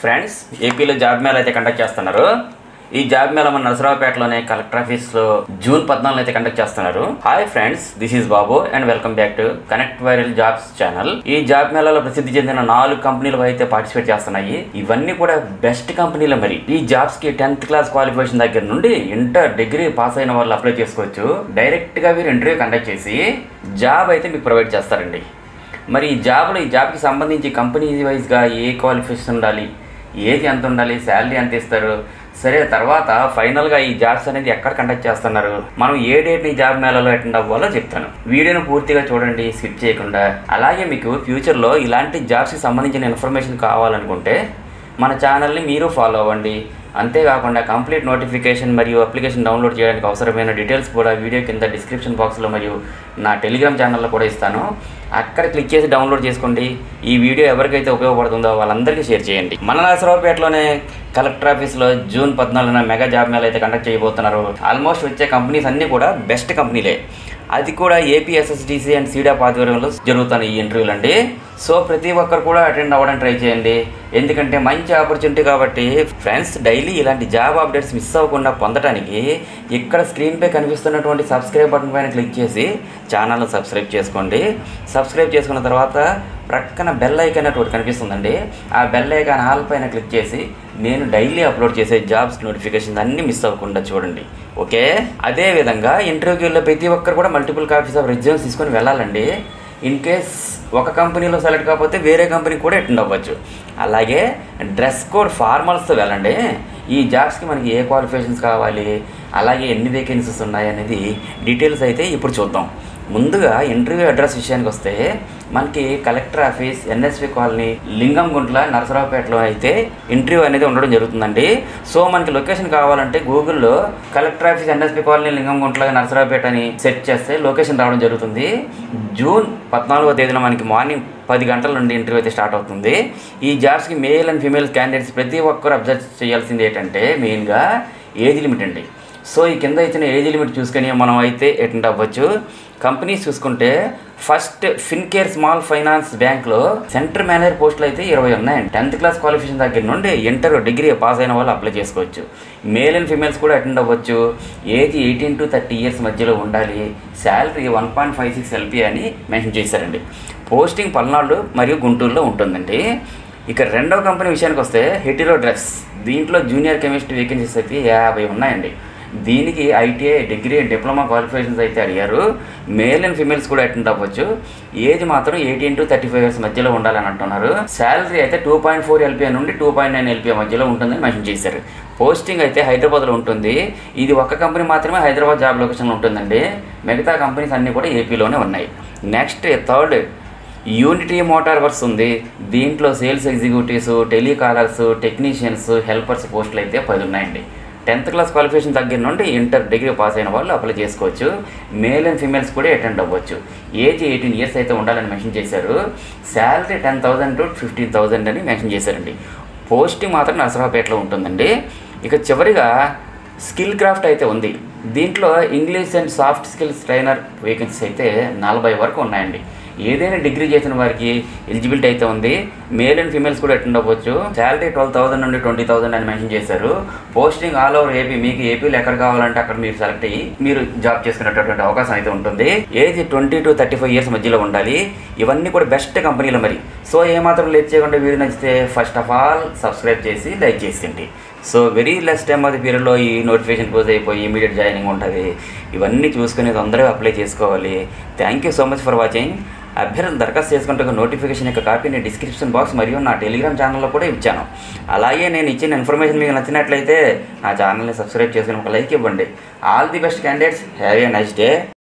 friends ఏపీలో job mela అయితే conduct చేస్తున్నారు ఈ జాబ్ మేళ మన నరసరావుపేటలోనే కలెక్టర్ ఆఫీస్ లో జూన్ పద్నాలుగు అయితే కండక్ట్ చేస్తున్నారు hi friends this is Babu and welcome back to connect viral jobs channel ఈ జాబ్ మేళలో ప్రసిద్ధి చెందిన నాలుగు కంపెనీలు అయితే పార్టిసిపేట్ చేస్తున్నాయి ఇవన్నీ కూడా బెస్ట్ కంపెనీలు మరి ఈ జాబ్స్ కి టెన్త్ క్లాస్ క్వాలిఫికేషన్ దగ్గర నుండి ఇంటర్ డిగ్రీ పాస్ అయిన వాళ్ళు అప్లై చేసుకోవచ్చు డైరెక్ట్ గా మీరు ఇంటర్వ్యూ కండక్ట్ చేసి జాబ్ అయితే మీకు ప్రొవైడ్ చేస్తారండి మరి ఈ జాబ్లో ఈ జాబ్కి సంబంధించి కంపెనీ వైజ్గా ఏ క్వాలిఫికేషన్ ఉండాలి ఏది ఎంత ఉండాలి శాలరీ ఎంత ఇస్తారు సరే తర్వాత ఫైనల్గా ఈ జాబ్స్ అనేది ఎక్కడ కండక్ట్ చేస్తున్నారు మనం ఏ డేట్ ఈ జాబ్ మేళలో అటెండ్ అవ్వాలో చెప్తాను వీడియోను పూర్తిగా చూడండి స్కిప్ చేయకుండా అలాగే మీకు ఫ్యూచర్లో ఇలాంటి జాబ్స్కి సంబంధించిన ఇన్ఫర్మేషన్ కావాలనుకుంటే మన ఛానల్ని మీరు ఫాలో అవ్వండి అంతేకాకుండా కంప్లీట్ నోటిఫికేషన్ మరియు అప్లికేషన్ డౌన్లోడ్ చేయడానికి అవసరమైన డీటెయిల్స్ కూడా వీడియో కింద డిస్క్రిప్షన్ బాక్స్లో మరియు నా టెలిగ్రామ్ ఛానల్లో కూడా ఇస్తాను అక్కడ క్లిక్ చేసి డౌన్లోడ్ చేసుకోండి ఈ వీడియో ఎవరికైతే ఉపయోగపడుతుందో వాళ్ళందరికీ షేర్ చేయండి మన నరసరావుపేటలోనే కలెక్టర్ ఆఫీస్లో జూన్ పద్నాలుగున మెగా జాబ్ మేళ అయితే కండక్ట్ చేయబోతున్నారు ఆల్మోస్ట్ వచ్చే కంపెనీస్ అన్నీ కూడా బెస్ట్ కంపెనీలే అది కూడా ఏపీ ఎస్ఎస్డిసి అండ్ సీడాప్ ఆధ్వర్యంలో జరుగుతున్న ఈ ఇంటర్వ్యూలు అండి సో ప్రతి ఒక్కరు కూడా అటెండ్ అవ్వడానికి ట్రై చేయండి ఎందుకంటే మంచి ఆపర్చునిటీ కాబట్టి ఫ్రెండ్స్ డైలీ ఇలాంటి జాబ్ అప్డేట్స్ మిస్ అవ్వకుండా పొందడానికి ఇక్కడ స్క్రీన్పై కనిపిస్తున్నటువంటి సబ్స్క్రైబ్ బటన్ పైన క్లిక్ చేసి ఛానల్ని సబ్స్క్రైబ్ చేసుకోండి సబ్స్క్రైబ్ చేసుకున్న తర్వాత ప్రక్కన బెల్ ఐకాన్ ఒకటి కనిపిస్తుందండి ఆ బెల్ ఐకాన్ ఆల్ పైన క్లిక్ చేసి నేను డైలీ అప్లోడ్ చేసే జాబ్స్ నోటిఫికేషన్స్ అన్నీ మిస్ అవ్వకుండా చూడండి ఓకే అదే విధంగా ఇంటర్వ్యూలో ప్రతి ఒక్కరు కూడా మల్టిపుల్ కాపీస్ ఆఫ్ రెజ్యూమ్స్ తీసుకొని వెళ్ళాలండి ఇన్ కేస్ ఒక కంపెనీలో సెలెక్ట్ కాకపోతే వేరే కంపెనీకి కూడా అటెండ్ అవ్వచ్చు అలాగే డ్రెస్ కోడ్ ఫార్మల్స్తో వెళ్ళండి ఈ జాబ్స్కి మనకి ఏ క్వాలిఫికేషన్స్ కావాలి అలాగే ఎన్ని వేకెన్సీస్ ఉన్నాయి అనేది డీటెయిల్స్ అయితే ఇప్పుడు చూద్దాం ముందుగా ఇంటర్వ్యూ అడ్రస్ విషయానికి వస్తే మనకి collector office NSP colony Lingamguntla నరసరావుపేటలో అయితే ఇంటర్వ్యూ అనేది ఉండడం జరుగుతుందండి సో మనకి లొకేషన్ కావాలంటే గూగుల్లో collector office NSP colony Lingamguntla Narasaraopet అని సెర్చ్ చేస్తే లొకేషన్ రావడం జరుగుతుంది జూన్ పద్నాలుగో తేదీన మనకి మార్నింగ్ పది గంటల నుండి ఇంటర్వ్యూ అయితే స్టార్ట్ అవుతుంది ఈ జాబ్స్కి మేల్ అండ్ ఫీమేల్ క్యాండిడేట్స్ ప్రతి ఒక్కరు అబ్జర్వ్ చేయాల్సింది ఏంటంటే మెయిన్గా ఏజ్ లిమిట్ అండి సో ఈ కింద ఇచ్చిన ఏజ్ లిమిట్ చూసుకొని మనం అయితే అటెండ్ అవ్వచ్చు కంపెనీస్ చూసుకుంటే ఫస్ట్ ఫిన్కేర్ స్మాల్ ఫైనాన్స్ బ్యాంక్లో సెంటర్ మేనేజర్ పోస్టులు అయితే ఇరవై ఉన్నాయండి టెన్త్ క్లాస్ క్వాలిఫికేషన్ దగ్గర నుండి ఇంటర్ డిగ్రీ పాస్ అయిన వాళ్ళు అప్లై చేసుకోవచ్చు మేల్ అండ్ ఫీమేల్స్ కూడా అటెండ్ అవ్వచ్చు age eighteen to thirty years మధ్యలో ఉండాలి salary one point five six LP అని మెన్షన్ చేశారండి పోస్టింగ్ పల్నాడు మరియు గుంటూరులో ఉంటుందండి ఇక రెండవ కంపెనీ విషయానికి వస్తే హెటిరో డ్రెస్ దీంట్లో జూనియర్ కెమిస్ట్రీ వేకెన్సీస్ అయితే యాభై ఉన్నాయండి దీనికి ఐటీఐ డిగ్రీ డిప్లొమా క్వాలిఫికేషన్స్ అయితే అడిగారు మేల్ అండ్ ఫీమేల్స్ కూడా అటెండ్ అవ్వచ్చు ఏజ్ మాత్రం eighteen to thirty five years మధ్యలో ఉండాలని అంటున్నారు శాలరీ అయితే టూ పాయింట్ ఫోర్ ఎల్పీఏ నుండి టూ పాయింట్ నైన్ ఎల్పీఏ మధ్యలో ఉంటుందని మెన్షన్ చేశారు పోస్టింగ్ అయితే హైదరాబాద్లో ఉంటుంది ఇది ఒక్క కంపెనీ మాత్రమే హైదరాబాద్ జాబ్ లొకేషన్లో ఉంటుందండి మిగతా కంపెనీస్ అన్నీ కూడా ఏపీలోనే ఉన్నాయి next third unity motor works ఉంది దీంట్లో sales executives telecallers technicians helpers పోస్టులు అయితే పది ఉన్నాయండి టెన్త్ క్లాస్ క్వాలిఫికేషన్ దగ్గర నుండి ఇంటర్ డిగ్రీ పాస్ అయిన వాళ్ళు అప్లై చేసుకోవచ్చు మేల్ అండ్ ఫీమేల్స్ కూడా అటెండ్ అవ్వచ్చు ఏజ్ ఎయిటీన్ ఇయర్స్ అయితే ఉండాలని మెన్షన్ చేశారు salary ten thousand to fifteen thousand అని మెన్షన్ చేశారండి పోస్టింగ్ మాత్రం నరసరావుపేటలో ఉంటుందండి ఇక చివరిగా స్కిల్ క్రాఫ్ట్ అయితే ఉంది దీంట్లో English and soft skills trainer vacancies అయితే నలభై వరకు ఉన్నాయండి ఏదైనా డిగ్రీ చేసిన వారికి ఎలిజిబిలిటీ అయితే ఉంది మేల్ అండ్ ఫీమేల్స్ కూడా అటెండ్ అవ్వచ్చు శాలరీ ట్వెల్వ్ థౌసండ్ నుండి ట్వంటీ థౌసండ్ అని మెన్షన్ చేశారు పోస్టింగ్ ఆల్ ఓవర్ ఏపీ మీకు ఏపీలో ఎక్కడ కావాలంటే అక్కడ మీరు సెలెక్ట్ అయ్యి మీరు జాబ్ చేసుకునేటటువంటి అవకాశం అయితే ఉంటుంది age twenty to thirty five years మధ్యలో ఉండాలి ఇవన్నీ కూడా బెస్ట్ కంపెనీలు మరి సో ఏమాత్రం లేట్ చేయకుండా వీడియో నచ్చితే ఫస్ట్ ఆఫ్ ఆల్ సబ్స్క్రైబ్ చేసి లైక్ చేసిండి సో వెరీ లెస్ టైమ్ అది పీరియడ్లో ఈ నోటిఫికేషన్ క్లోజ్ అయిపోయి ఇమీడియట్ జాయినింగ్ ఉంటుంది ఇవన్నీ చూసుకుని తొందరగా అప్లై చేసుకోవాలి thank you so much for watching అభ్యర్థులు దరఖాస్తు చేసుకుంటే నోటిఫికేషన్ యొక్క కాపీని డిస్క్రిప్షన్ బాక్స్ మరియు నా టెలిగ్రామ్ ఛానల్లో కూడా ఇచ్చాను అలాగే నేను ఇచ్చిన ఇన్ఫర్మేషన్ మీకు నచ్చినట్లయితే నా ఛానల్ని సబ్స్క్రైబ్ చేసుకుని ఒక లైక్ ఇవ్వండి all the best candidates have a nice day